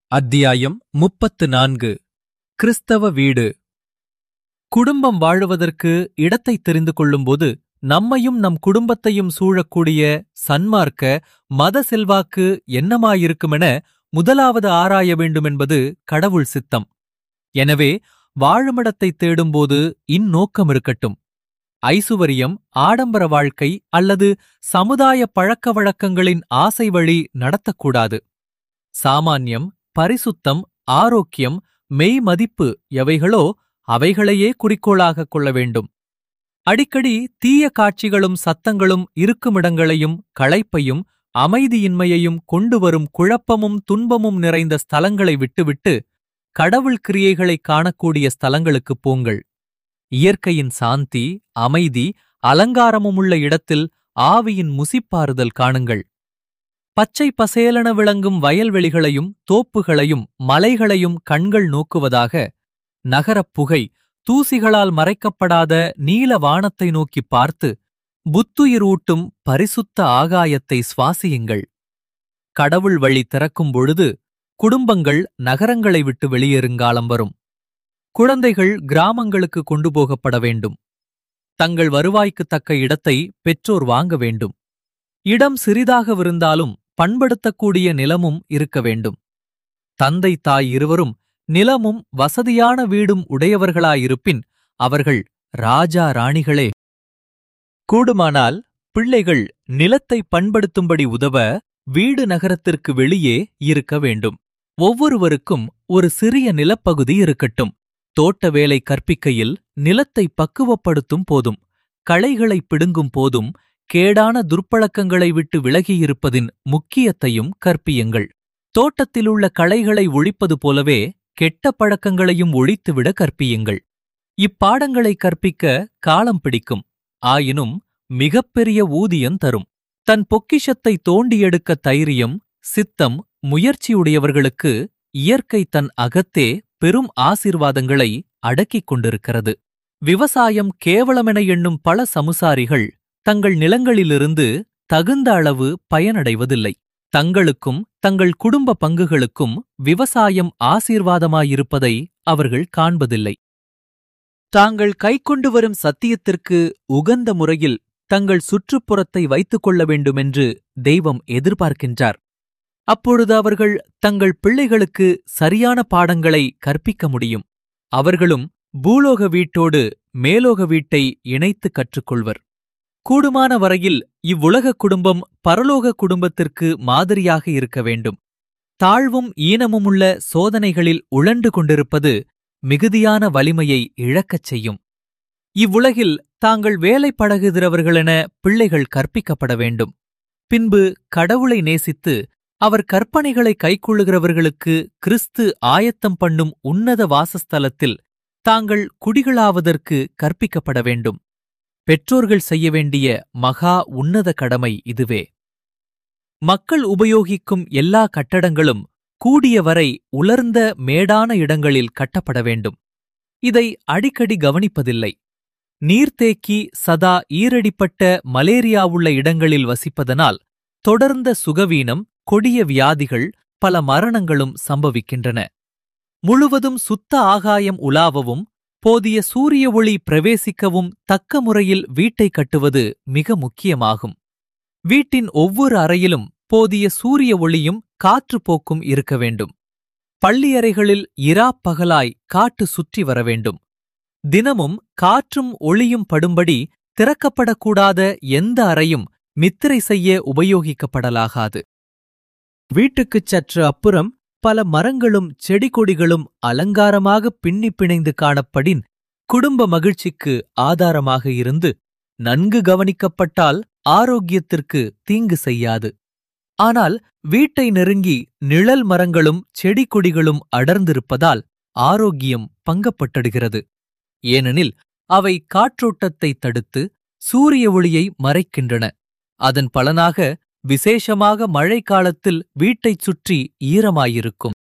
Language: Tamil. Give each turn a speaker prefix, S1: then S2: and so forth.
S1: அத்தியாயம் முப்பத்து நான்கு கிறிஸ்தவ வீடு குடும்பம் வாழுவதற்கு இடத்தை தெரிந்து கொள்ளும்போது நம்மையும் நம் குடும்பத்தையும் சூழக்கூடிய சன்மார்க்க மத செல்வாக்கு என்னமாயிருக்குமென முதலாவது ஆராய வேண்டுமென்பது கடவுள் சித்தம் எனவே வாழுமிடத்தை தேடும்போது இந்நோக்கம் இருக்கட்டும் ஐசுவரியம் ஆடம்பர வாழ்க்கை அல்லது சமுதாய பழக்க வழக்கங்களின் ஆசை வழி நடத்தக்கூடாது சாமான்யம் பரிசுத்தம் ஆரோக்கியம் மெய்மதிப்பு எவைகளோ அவைகளையே குறிக்கோளாகக் கொள்ள வேண்டும் அடிக்கடி தீய காட்சிகளும் சத்தங்களும் இருக்குமிடங்களையும் களைப்பையும் அமைதியின்மையையும் கொண்டு வரும் குழப்பமும் துன்பமும் நிறைந்த ஸ்தலங்களை விட்டுவிட்டு கடவுள் கிரியைகளைக் காணக்கூடிய ஸ்தலங்களுக்குப் போங்கள் இயற்கையின் சாந்தி அமைதி அலங்காரமுமுள்ள இடத்தில் ஆவியின் முசிப்பாறுதல் காணுங்கள் பச்சை பசேலென விளங்கும் வயல்வெளிகளையும் தோப்புகளையும் மலைகளையும் கண்கள் நோக்குவதாக நகரப் புகை தூசிகளால் மறைக்கப்படாத நீல வானத்தை நோக்கிப் பார்த்து புத்துயிரூட்டும் பரிசுத்த ஆகாயத்தை சுவாசியுங்கள் கடவுள் வழி திறக்கும் பொழுது குடும்பங்கள் நகரங்களை விட்டு வெளியேறுங்காலம் வரும் குழந்தைகள் கிராமங்களுக்கு கொண்டு போகப்பட வேண்டும் தங்கள் வருவாய்க்குத் தக்க இடத்தை பெற்றோர் வாங்க வேண்டும் இடம் சிறிதாகவிருந்தாலும் பண்படுத்தக்கூடிய நிலமும் இருக்க வேண்டும் தந்தை தாய் இருவரும் நிலமும் வசதியான வீடும் உடையவர்களாயிருப்பின் அவர்கள் ராஜா ராணிகளே கூடுமானால் பிள்ளைகள் நிலத்தை பண்படுத்தும்படி உதவ வீடு நகரத்திற்கு வெளியே இருக்க வேண்டும் ஒவ்வொருவருக்கும் ஒரு சிறிய நிலப்பகுதி இருக்கட்டும் தோட்ட வேலை கற்பிக்கையில் நிலத்தை பக்குவப்படுத்தும் போதும் களைகளை பிடுங்கும் போதும் கேடான துர்ப்பழக்கங்களை விட்டு விலகியிருப்பதின் முக்கியத்தையும் கற்பியுங்கள் தோட்டத்திலுள்ள களைகளை ஒழிப்பது போலவே கெட்ட பழக்கங்களையும் ஒழித்துவிட கற்பியுங்கள் இப்பாடங்களை கற்பிக்க காலம் பிடிக்கும் ஆயினும் மிகப்பெரிய ஊதியம் தரும் தன் பொக்கிஷத்தை தோண்டியெடுக்க தைரியம் சித்தம் முயற்சியுடையவர்களுக்கு இயற்கை தன் அகத்தே பெரும் ஆசீர்வாதங்களை அடக்கிக் கொண்டிருக்கிறது விவசாயம் கேவலமென எண்ணும் பல சமுசாரிகள் தங்கள் நிலங்களிலிருந்து தகுந்த அளவு பயனடைவதில்லை தங்களுக்கும் தங்கள் குடும்ப பங்குகளுக்கும் விவசாயம் ஆசீர்வாதமாயிருப்பதை அவர்கள் காண்பதில்லை தாங்கள் கைக்கொண்டு வரும் சத்தியத்திற்கு உகந்த முறையில் தங்கள் சுற்றுப்புறத்தை வைத்துக் கொள்ள வேண்டுமென்று தெய்வம் எதிர்பார்க்கின்றார் அப்பொழுது அவர்கள் தங்கள் பிள்ளைகளுக்கு சரியான பாடங்களை கற்பிக்க முடியும் அவர்களும் பூலோக வீட்டோடு மேலோக வீட்டை இணைத்து கற்றுக்கொள்வர் கூடுமான வரையில் இவ்வுலக குடும்பம் பரலோக குடும்பத்திற்கு மாதிரியாக இருக்க வேண்டும் தாழ்வும் ஈனமுமுள்ள சோதனைகளில் உழண்டு கொண்டிருப்பது மிகுதியான வலிமையை இழக்கச் செய்யும் இவ்வுலகில் தாங்கள் வேலை பழகுகிறவர்களென பிள்ளைகள் கற்பிக்கப்பட வேண்டும் பின்பு கடவுளை நேசித்து அவர் கற்பனைகளை கைக்கொள்ளுகிறவர்களுக்கு கிறிஸ்து ஆயத்தம் பண்ணும் உன்னத வாசஸ்தலத்தில் தாங்கள் குடிகளாவதற்கு கற்பிக்கப்பட வேண்டும் பெற்றோர்கள் செய்ய வேண்டிய மகா உன்னத கடமை இதுவே மக்கள் உபயோகிக்கும் எல்லா கட்டடங்களும் கூடியவரை உலர்ந்த மேடான இடங்களில் கட்டப்பட வேண்டும் இதை அடிக்கடி கவனிப்பதில்லை நீர்த்தேக்கி சதா ஈரடிப்பட்ட மலேரியாவுள்ள இடங்களில் வசிப்பதனால் தொடர்ந்த சுகவீனம் கொடிய வியாதிகள் பல மரணங்களும் சம்பவிக்கின்றன முழுவதும் சுத்த ஆகாயம் உலாவவும் போதிய சூரிய ஒளி பிரவேசிக்கவும் தக்க முறையில் வீட்டை கட்டுவது மிக முக்கியமாகும் வீட்டின் ஒவ்வொரு அறையிலும் போதிய சூரிய ஒளியும் காற்று போக்கும் இருக்க வேண்டும் பள்ளியறைகளில் இரா பகலாய் காட்டு சுற்றி வர வேண்டும் தினமும் காற்றும் ஒளியும் படும்படி திறக்கப்படக்கூடாத எந்த அறையும் மித்திரை செய்ய உபயோகிக்கப்படலாகாது வீட்டுக்குச் சற்று அப்புறம் பல மரங்களும் செடி கொடிகளும் அலங்காரமாக பின்னி பிணைந்து காணப்படின் குடும்ப மகிழ்ச்சிக்கு ஆதாரமாக இருந்து நன்கு கவனிக்கப்பட்டால் ஆரோக்கியத்திற்கு தீங்கு செய்யாது ஆனால் வீட்டை நெருங்கி நிழல் மரங்களும் செடி கொடிகளும் அடர்ந்திருப்பதால் ஆரோக்கியம் பங்கப்பட்டிடுகிறது ஏனெனில் அவை காற்றோட்டத்தை தடுத்து சூரிய ஒளியை மறைக்கின்றன அதன் பலனாக விசேஷமாக மழைக்காலத்தில் வீட்டைச் சுற்றி ஈரமாயிருக்கும்